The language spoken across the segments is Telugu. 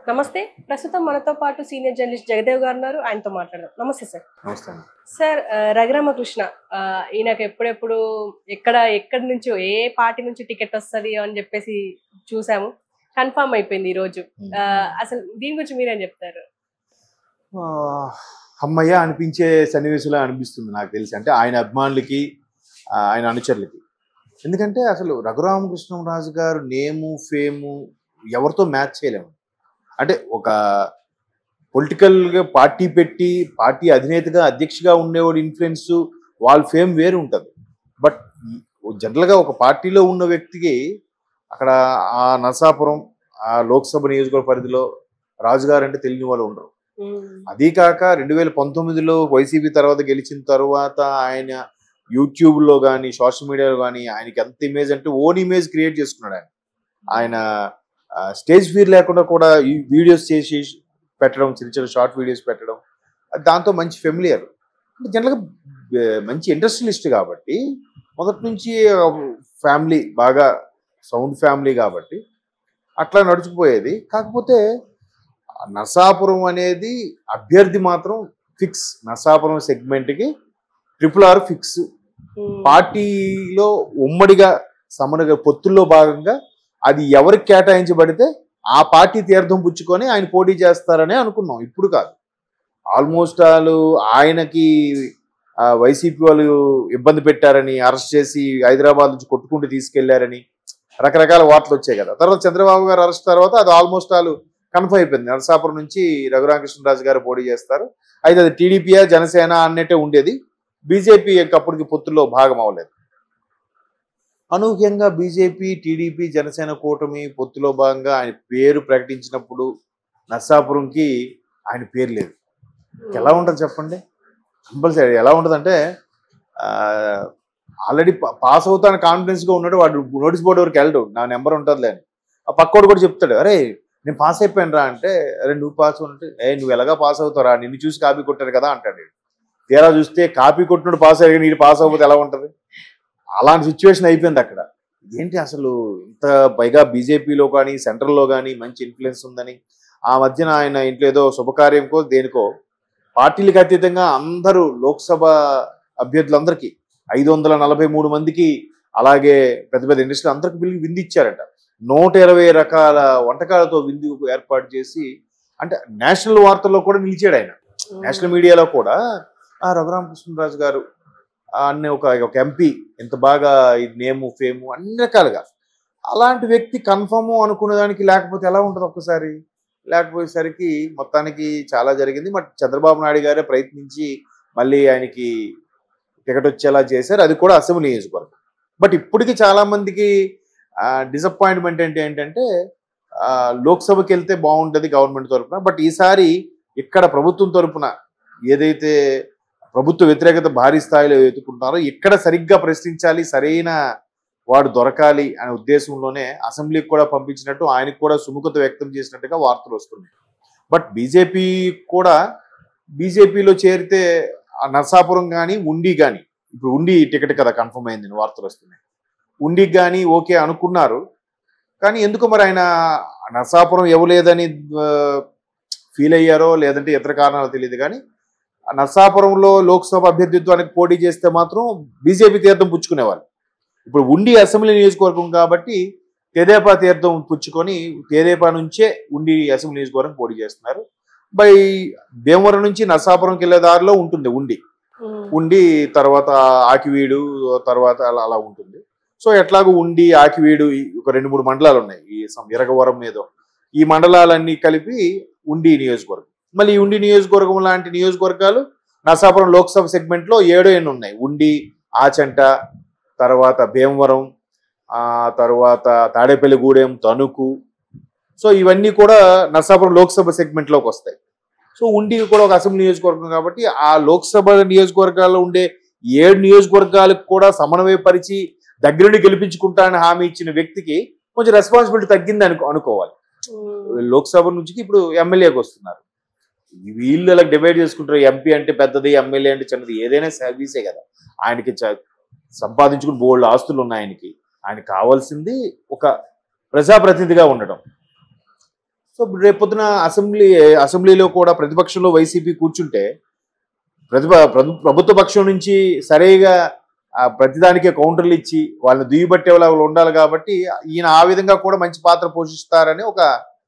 నమస్తే ప్రస్తుతం మనతో పాటు సీనియర్ జర్నలిస్ట్ జగదేవ్ గారు ఉన్నారు ఆయనతో మాట్లాడదాం నమస్తే సార్ నమస్తే అండి సార్ ఆ, రఘురామకృష్ణ ఆ, ఈయనకు ఎప్పుడెప్పుడు ఎక్కడ ఎక్కడి నుంచి ఏ పార్టీ నుంచి టికెట్ వస్తుంది అని చెప్పేసి చూసాము కన్ఫర్మ్ అయిపోయింది ఈ రోజు ఆ, అసలు దీని గురించి మీరేం చెప్తారు ఆ, అమ్మయ్య అనిపించే సన్నివేశంలో అనిపిస్తుంది నాకు తెలిసి అంటే ఆయన అభిమానులకి ఆ, ఆయన అనుచరులకి ఎందుకంటే అసలు రఘురామకృష్ణరాజు గారు నేము ఫేము ఎవరితో మ్యాచ్ చేయలేము అంటే ఒక పొలిటికల్గా పార్టీ పెట్టి పార్టీ అధినేతగా అధ్యక్షగా ఉండేవాడు ఇన్ఫ్లుయెన్స్ వాళ్ళ ఫేమ్ వేరు ఉంటుంది బట్ జనరల్గా ఒక పార్టీలో ఉన్న వ్యక్తికి అక్కడ ఆ నరసాపురం ఆ లోక్సభ నియోజకవర్గ పరిధిలో రాజుగారు అంటే తెలియని వాళ్ళు ఉండరు అదీ కాక రెండు వేల పంతొమ్మిదిలో వైసీపీ తర్వాత గెలిచిన తర్వాత ఆయన యూట్యూబ్లో కానీ సోషల్ మీడియాలో కానీ ఆయనకి ఎంత ఇమేజ్ అంటే ఓన్ ఇమేజ్ క్రియేట్ చేసుకున్నాడు ఆయన ఆయన స్టేజ్ ఫీర్ లేకుండా కూడా ఈ వీడియోస్ చేసి పెట్టడం చిన్న చిన్న షార్ట్ వీడియోస్ పెట్టడం అది దాంతో మంచి ఫెమిలియర్ జనరల్గా మంచి ఇండస్ట్రియలిస్ట్ కాబట్టి మొదటి నుంచి ఫ్యామిలీ బాగా సౌండ్ ఫ్యామిలీ కాబట్టి అట్లా నడుచుకుపోయేది కాకపోతే నరసాపురం అనేది అభ్యర్థి మాత్రం ఫిక్స్ నరసాపురం సెగ్మెంట్కి ట్రిపుల్ ఆర్ ఫిక్స్ పార్టీలో ఉమ్మడిగా సమనగా పొత్తుల్లో భాగంగా అది ఎవరికి కేటాయించబడితే ఆ పార్టీ తీర్థం పుచ్చుకొని ఆయన పోటీ చేస్తారని అనుకున్నాం ఇప్పుడు కాదు ఆల్మోస్ట్ వాళ్ళు ఆయనకి ఆ, వైసీపీ వాళ్ళు ఇబ్బంది పెట్టారని అరెస్ట్ చేసి హైదరాబాద్ నుంచి కొట్టుకుంటూ తీసుకెళ్లారని రకరకాల వార్తలు వచ్చాయి కదా తర్వాత చంద్రబాబు గారు అరెస్ట్ తర్వాత అది ఆల్మోస్ట్ వాళ్ళు కన్ఫర్మ్ అయిపోయింది నరసాపురం నుంచి రఘురామకృష్ణరాజు గారు పోటీ చేస్తారు అయితే అది టీడీపీయా జనసేన అన్నట్టే ఉండేది బీజేపీ అప్పటికి పొత్తుల్లో భాగం అవ్వలేదు అనూహ్యంగా బీజేపీ టీడీపీ జనసేన కూటమి పొత్తులో భాగంగా ఆయన పేరు ప్రకటించినప్పుడు నర్సాపురంకి ఆయన పేరు లేదు ఎలా ఉంటుంది చెప్పండి కంపల్సరీ ఎలా ఉంటుంది అంటే ఆల్రెడీ పాస్ అవుతాను కాన్ఫిడెన్స్గా ఉన్నాడు వాడు నోటీస్ బోర్డు వరకు వెళ్ళడు నా నెంబర్ ఉంటుందిలే అని ఆ పక్కోడు కూడా చెప్తాడు అరే నేను పాస్ అయిపోయాను రా అంటే అరే నువ్వు పాస్ అంటే ఏ నువ్వు ఎలాగా పాస్ అవుతారా నిన్ను చూసి కాపీ కొట్టారు కదా అంటాడు తీరా చూస్తే కాపీ కొట్టినోడు పాస్ అయ్యి నీడు పాస్ అవ్వకపోతే ఎలా ఉంటుంది అలాంటి సిచ్యువేషన్ అయిపోయింది అక్కడ ఏంటి అసలు ఇంత పైగా బీజేపీలో కానీ సెంట్రల్లో కానీ మంచి ఇన్ఫ్లుయెన్స్ ఉందని ఆ మధ్యన ఆయన ఇంట్లో ఏదో శుభకార్యంకో దేనికో పార్టీలకు అతీతంగా అందరూ లోక్సభ అభ్యర్థులందరికీ ఐదు వందల నలభై మూడు మందికి అలాగే పెద్ద పెద్ద ఇండస్ట్రీ అందరికి పిలిచి విందు ఇచ్చారట నూట ఇరవై రకాల వంటకాలతో విందు ఏర్పాటు చేసి అంటే నేషనల్ వార్తల్లో కూడా నిలిచాడు ఆయన నేషనల్ మీడియాలో కూడా ఆ రఘురామకృష్ణరాజు గారు అనే ఒక ఒక ఎంపీ ఎంత బాగా ఈ నేము ఫేము అన్ని రకాలుగా అలాంటి వ్యక్తి కన్ఫర్మ్ అనుకునే దానికి లేకపోతే ఎలా ఉంటుంది ఒక్కసారి లేకపోయేసరికి మొత్తానికి చాలా జరిగింది బట్ చంద్రబాబు నాయుడు గారే ప్రయత్నించి మళ్ళీ ఆయనకి టికెట్ వచ్చేలా చేశారు అది కూడా అసెంబ్లీ నియోజకవర్గం బట్ ఇప్పటికి చాలా మందికి డిసప్పాయింట్మెంట్ ఏంటి ఏంటంటే ఆ, లోక్సభకి వెళ్తే బాగుంటుంది గవర్నమెంట్ తరఫున బట్ ఈసారి ఇక్కడ ప్రభుత్వం తరఫున ఏదైతే ప్రభుత్వ వ్యతిరేకత భారీ స్థాయిలో ఎదుర్కొంటున్నారో ఇక్కడ సరిగ్గా ప్రశ్నించాలి సరైన వాడు దొరకాలి అనే ఉద్దేశంలోనే అసెంబ్లీకి కూడా పంపించినట్టు ఆయనకు కూడా సుముఖత వ్యక్తం చేసినట్టుగా వార్తలు వస్తున్నాయి బట్ బీజేపీ కూడా బీజేపీలో చేరితే ఆ నరసాపురం కానీ ఉండి కానీ ఇప్పుడు ఉండి టికెట్ కదా కన్ఫర్మ్ అయింది వార్తలు వస్తున్నాయి ఉండికి కానీ ఓకే అనుకున్నారు కానీ ఎందుకు మరి ఆయన నరసాపురం ఇవ్వలేదని ఫీల్ అయ్యారో లేదంటే ఇతర కారణాలు తెలియదు కానీ ఆ నరసాపురంలో లోక్సభ అభ్యర్థిత్వానికి పోటీ చేస్తే మాత్రం బీజేపీ తీర్థం పుచ్చుకునేవాళ్ళు ఇప్పుడు ఉండి అసెంబ్లీ నియోజకవర్గం కాబట్టి తెదేపా తీర్థం పుచ్చుకొని తెదేపా నుంచే ఉండి అసెంబ్లీ నియోజకవర్గం పోటీ చేస్తున్నారు బై భీమవరం నుంచి నరసాపురంకి వెళ్ళే దారిలో ఉంటుంది ఉండి ఉండి తర్వాత ఆకివీడు తర్వాత అలా అలా ఉంటుంది సో ఎట్లాగో ఉండి ఆకివీడు ఈ ఒక రెండు మూడు మండలాలు ఉన్నాయి ఈ సం- ఇరగవరం ఏదో ఈ మండలాలన్నీ కలిపి ఉండి నియోజకవర్గం మళ్ళీ ఈ ఉండి నియోజకవర్గం లాంటి నియోజకవర్గాలు నరసాపురం లోక్సభ సెగ్మెంట్ లో ఏడో ఎన్ని ఉన్నాయి ఉండి ఆచంట తర్వాత భీమవరం ఆ తర్వాత తాడేపల్లిగూడెం తణుకు సో ఇవన్నీ కూడా నరసాపురం లోక్సభ సెగ్మెంట్ లోకి వస్తాయి సో ఉండి కూడా ఒక అసెంబ్లీ నియోజకవర్గం కాబట్టి ఆ లోక్సభ నియోజకవర్గాల్లో ఉండే ఏడు నియోజకవర్గాలకు కూడా సమన్వయపరిచి దగ్గరుండి గెలిపించుకుంటానని హామీ ఇచ్చిన వ్యక్తికి కొంచెం రెస్పాన్సిబిలిటీ తగ్గింది అనుకో అనుకోవాలి లోక్సభ నుంచి ఇప్పుడు ఎమ్మెల్యేకి వస్తున్నారు వీళ్ళు ఇలా డివైడ్ చేసుకుంటారు ఎంపీ అంటే పెద్దది ఎమ్మెల్యే అంటే చిన్నది ఏదైనా సర్వీసే కదా ఆయనకి చ- సంపాదించుకుని బోల్డ్ ఆస్తులు ఉన్నాయి ఆయనకి ఆయనకి కావాల్సింది ఒక ప్రజాప్రతినిధిగా ఉండడం సో రేపొద్దున అసెంబ్లీ అసెంబ్లీలో కూడా ప్రతిపక్షంలో వైసీపీ కూర్చుంటే ప్రతిప ప్రభు- ప్రభుత్వ పక్షం నుంచి సరిగా ఆ, ప్రతిదానికే కౌంటర్లు ఇచ్చి వాళ్ళని దుయ్యబట్టే వాళ్ళు ఉండాలి కాబట్టి ఈయన ఆ విధంగా కూడా మంచి పాత్ర పోషిస్తారని ఒక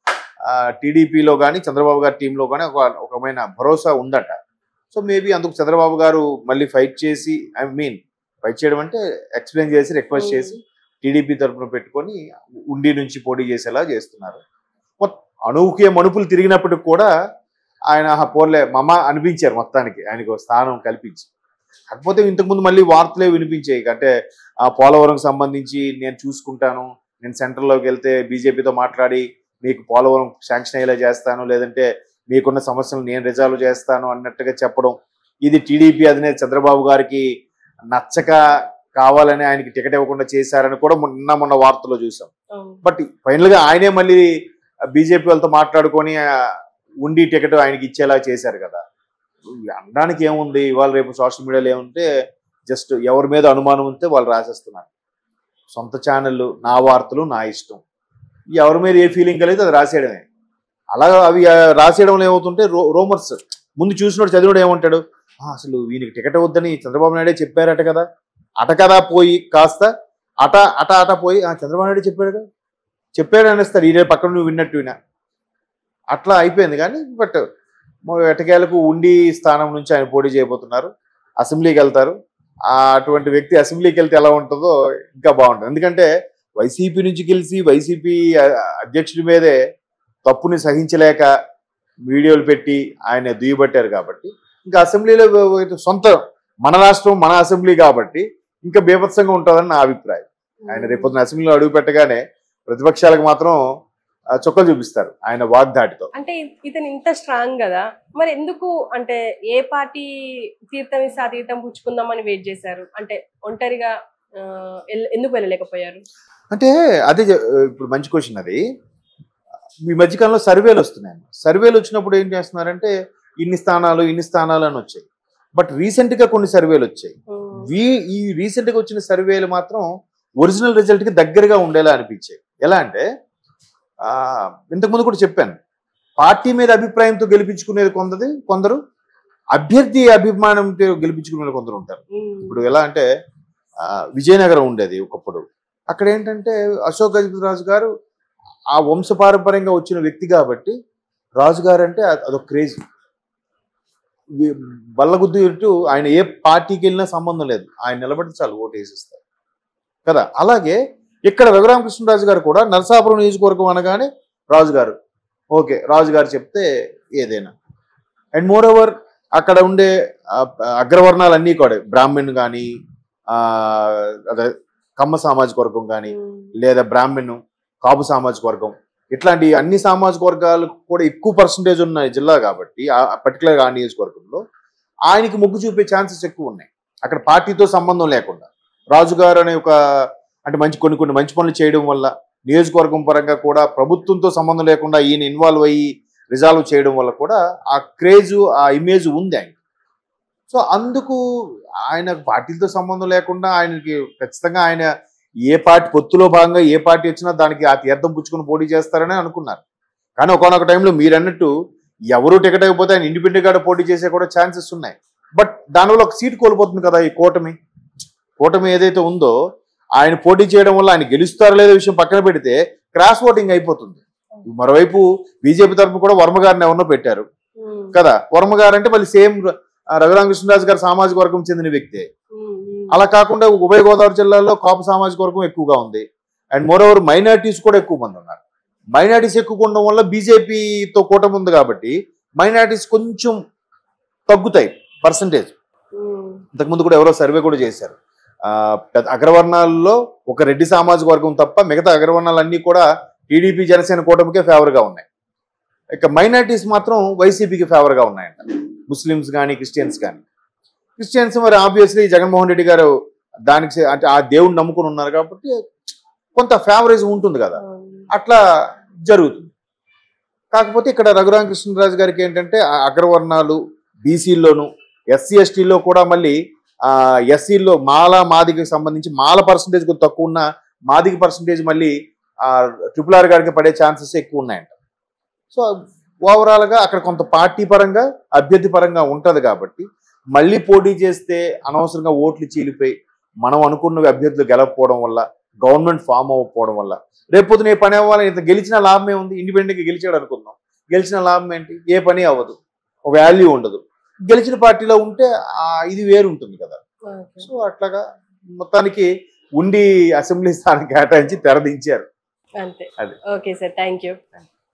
టీడీపీలో కానీ చంద్రబాబు గారి టీంలో కానీ ఒక ఒకమైన భరోసా ఉందట సో మేబీ అందుకు చంద్రబాబు గారు మళ్ళీ ఫైట్ చేసి ఐ మీన్ ఫైట్ చేయడం అంటే ఎక్స్ప్లెయిన్ చేసి రిక్వెస్ట్ Hmm. చేసి టీడీపీ తరఫున పెట్టుకొని ఉండి నుంచి పోటీ చేసేలా చేస్తున్నారు మొత్- అనూహ్య మనుపులు తిరిగినప్పటికి కూడా ఆయన "ఆహా, పోన్లే మమ అనిపించారు మొత్తానికి ఆయనకు ఒక స్థానం కల్పించి కాకపోతే ఇంతకుముందు మళ్ళీ వార్తలే వినిపించాయి అంటే ఆ పోలవరం సంబంధించి నేను చూసుకుంటాను నేను సెంటర్లోకి వెళ్తే బీజేపీతో మాట్లాడి మీకు పోలవరం శాంక్షన్ అయ్యేలా చేస్తాను లేదంటే మీకున్న సమస్యలు నేను రిజాల్వ్ చేస్తాను అన్నట్టుగా చెప్పడం ఇది టీడీపీ అధినేత చంద్రబాబు గారికి నచ్చక కావాలని ఆయనకి టికెట్ ఇవ్వకుండా చేశారని కూడా మొన్న మొన్న వార్తలో చూసాం అవును. బట్ ఫైనల్ గా ఆయనే మళ్ళీ బీజేపీ వాళ్ళతో మాట్లాడుకొని ఆ, ఉండి టికెట్ ఆయనకి ఇచ్చేలా చేశారు కదా అనడానికి ఏముంది ఇవాళ రేపు సోషల్ మీడియాలో ఏముంటే జస్ట్ ఎవరి మీద అనుమానం ఉంటే వాళ్ళు రాసేస్తున్నారు సొంత ఛానళ్ళు నా వార్తలు నా ఇష్టం ఎవరి మీద ఏ ఫీలింగ్ కలిగితే అది రాసేయడమే అలా అవి ఆ, రాసేయడంలో ఏమవుతుంటే రో రోమర్స్ ముందు చూసినోడు చదివినోడు ఏమంటాడు "ఆ, అసలు వీనికి టికెట్ వద్దని చంద్రబాబు నాయుడే చెప్పారట కదా అట కదా పోయి కాస్త అట అట అట పోయి "ఆ, చంద్రబాబు నాయుడు చెప్పాడు కదా చెప్పాడు అనేస్తారు ఈడే పక్కన నువ్వు విన్నట్టు వినా అట్లా అయిపోయింది కానీ బట్ ఎటకేలకు ఉండి స్థానం నుంచి ఆయన పోటీ చేయబోతున్నారు అసెంబ్లీకి వెళ్తారు ఆ అటువంటి వ్యక్తి అసెంబ్లీకి వెళ్తే ఎలా ఉంటుందో ఇంకా బాగుంటుంది ఎందుకంటే వైసీపీ నుంచి గెలిచి వైసీపీ అధ్యక్షుడి మీదే తప్పుని సహించలేక వీడియోలు పెట్టి ఆయన దుయ్యబట్టారు కాబట్టి ఇంకా అసెంబ్లీలో సొంత మన రాష్ట్రం మన అసెంబ్లీ కాబట్టి ఇంకా బీభత్సంగా ఉంటుందని నా అభిప్రాయం ఆయన రేపొద్దున అసెంబ్లీలో అడుగు పెట్టగానే ప్రతిపక్షాలకు మాత్రం ఆ, చుక్కలు చూపిస్తారు ఆయన వాగ్దాటితో అంటే ఇతను ఇంత స్ట్రాంగ్ కదా మరి ఎందుకు అంటే ఏ పార్టీ తీర్థం ఇస్తే ఆ తీర్థం పుచ్చుకుందామని వెయిట్ చేశారు అంటే ఒంటరిగా ఆ, ఎల్- ఎందుకు వెళ్ళలేకపోయారు అంటే అదే చె- ఇప్పుడు మంచి క్వశ్చన్ అది ఈ మధ్యకాలంలో సర్వేలు వస్తున్నాయి సర్వేలు వచ్చినప్పుడు ఏం చేస్తున్నారంటే ఇన్ని స్థానాలు ఇన్ని స్థానాలు అని వచ్చాయి బట్ రీసెంట్ గా కొన్ని సర్వేలు వచ్చాయి ఉమ్, వీ ఈ రీసెంట్ గా వచ్చిన సర్వేలు మాత్రం ఒరిజినల్ రిజల్ట్ కి దగ్గరగా ఉండేలా అనిపించాయి ఎలా అంటే ఆ, ఇంతకుముందు కూడా చెప్పాను పార్టీ మీద అభిప్రాయంతో గెలిపించుకునేది కొందరు కొందరు అభ్యర్థి అభిమానంతో గెలిపించుకునే కొందరు ఉంటారు ఉమ్, ఇప్పుడు ఎలా అంటే ఆ, విజయనగరం ఉండేది ఒకప్పుడు అక్కడ ఏంటంటే అశోక్ గజపతిరాజు గారు ఆ వంశపారంపర్యంగా వచ్చిన వ్యక్తి కాబట్టి రాజుగారు అంటే అ- అదొక క్రేజ్ బల్లగుద్దు ఇటు ఆయన ఏ పార్టీకి వెళ్ళినా సంబంధం లేదు ఆయన నిలబడి చాలు ఓటు వేసిస్తారు కదా అలాగే ఇక్కడ రఘురామకృష్ణరాజు గారు కూడా నరసాపురం నియోజకవర్గం అనగానే రాజుగారు ఓకే రాజుగారు చెప్తే ఏదైనా అండ్ మోర్ ఓవర్ అక్కడ ఉండే ఆ, అగ్రవర్ణాలు అన్నీ కూడా బ్రాహ్మణ్ కానీ అదే కమ్మ సామాజిక వర్గం కానీ ఉమ్, లేదా బ్రాహ్మణ్ కాపు సామాజిక వర్గం ఇట్లాంటి అన్ని సామాజిక వర్గాలు కూడా ఎక్కువ పర్సంటేజ్ ఉన్న జిల్లా కాబట్టి పర్టికులర్ ఆ నియోజకవర్గంలో ఆయనకి మొగ్గు చూపే ఛాన్సెస్ ఎక్కువ ఉన్నాయి అక్కడ పార్టీతో సంబంధం లేకుండా రాజుగారు అనే ఒక అంటే మంచి కొన్ని కొన్ని మంచి పనులు చేయడం వల్ల నియోజకవర్గం పరంగా కూడా ప్రభుత్వంతో సంబంధం లేకుండా ఈయన ఇన్వాల్వ్ అయ్యి రిజాల్వ్ చేయడం వల్ల కూడా ఆ క్రేజ్ ఆ ఇమేజ్ ఉంది ఆయన సో అందుకు ఆయన పార్టీలతో సంబంధం లేకుండా ఆయనకి ఖచ్చితంగా ఆయన ఏ పార్టీ పొత్తులో భాగంగా ఏ పార్టీ వచ్చినా దానికి ఆ తీర్థం పుచ్చుకొని పోటీ చేస్తారని అనుకున్నారు కానీ ఒకనొక టైంలో మీరు అన్నట్టు ఎవరు టికెట్ అయిపోతే ఆయన ఇండిపెండెంట్ గా పోటీ చేసే కూడా ఛాన్సెస్ ఉన్నాయి బట్ దానివల్ల ఒక సీట్ కోల్పోతుంది కదా ఈ కూటమి కూటమి ఏదైతే ఉందో ఆయన పోటీ చేయడం వల్ల ఆయన గెలుస్తారో లేదో విషయం పక్కన పెడితే క్రాస్ ఓటింగ్ అయిపోతుంది మరోవైపు బీజేపీ తరఫున కూడా వర్మ గారిని ఎవరినో పెట్టారు ఉమ్, కదా వర్మ గారు అంటే మళ్ళీ సేమ్ రఘురామకృష్ణరాజు గారు సామాజిక వర్గం చెందిన వ్యక్తే ఉమ్, ఉమ్, అలా కాకుండా ఉభయ గోదావరి జిల్లాలో కాపు సామాజిక వర్గం ఎక్కువగా ఉంది అండ్ మోర్ ఓవర్ మైనార్టీస్ కూడా ఎక్కువ మంది ఉన్నారు మైనార్టీస్ ఎక్కువ ఉండడం వల్ల బీజేపీతో కూటమి ఉంది కాబట్టి మైనార్టీస్ కొంచెం తగ్గుతాయి పర్సంటేజ్ ఉమ్, ఇంతకుముందు కూడా ఎవరో సర్వే కూడా చేశారు ఆ, పెద్ద అగ్రవర్ణాల్లో ఒక రెడ్డి సామాజిక వర్గం తప్ప మిగతా అగ్రవర్ణాలన్నీ కూడా టీడీపీ జనసేన కూటమికే ఫేవర్గా ఉన్నాయి ఇక మైనార్టీస్ మాత్రం వైసీపీకి ఫేవర్గా ఉన్నాయంట ముస్లిమ్స్ కానీ క్రిస్టియన్స్ కానీ క్రిస్టియన్స్ మరి ఆబ్వియస్లీ జగన్మోహన్ రెడ్డి గారు దానికి సే- అంటే ఆ దేవుడిని నమ్ముకుని ఉన్నారు కాబట్టి కొంత ఫేవరేజ్ ఉంటుంది కదా అవును. అట్లా జరుగుతుంది కాకపోతే ఇక్కడ రఘురామకృష్ణరాజు గారికి ఏంటంటే ఆ అగ్రవర్ణాలు బీసీల్లోను ఎస్సీ ఎస్టీలో కూడా మళ్ళీ ఎస్సీలో మాల మాదికి సంబంధించి మాల పర్సంటేజ్ కొంచెం తక్కువ ఉన్న మాదికి పర్సంటేజ్ మళ్ళీ ట్రిపుల్ ఆర్ గారికి పడే ఛాన్సెస్ ఎక్కువ ఉన్నాయంట సో ఓవరాల్గా అక్కడ కొంత పార్టీ పరంగా అభ్యర్థి పరంగా ఉంటుంది కాబట్టి మళ్ళీ పోటీ చేస్తే అనవసరంగా ఓట్లు చీలిపోయి మనం అనుకున్న అభ్యర్థులు గెలవకపోవడం వల్ల గవర్నమెంట్ ఫామ్ అవ్వకపోవడం వల్ల రేపొద్దున ఏ పని అవ్వాలి ఇంత గెలిచిన లాభం ఏముంది ఇండిపెండెంట్గా గెలిచాడు అనుకుందాం గెలిచిన లాభం ఏంటి ఏ పని అవ్వదు వాల్యూ ఉండదు గెలిచిన పార్టీలో ఉంటే ఆ ఇది వేరు ఉంటుంది కదా ఓకే. సో అట్లాగా మొత్తానికి ఉండి అసెంబ్లీ స్థానం కేటాయించి తెరదించారు అంతే అది. Okay sir thank you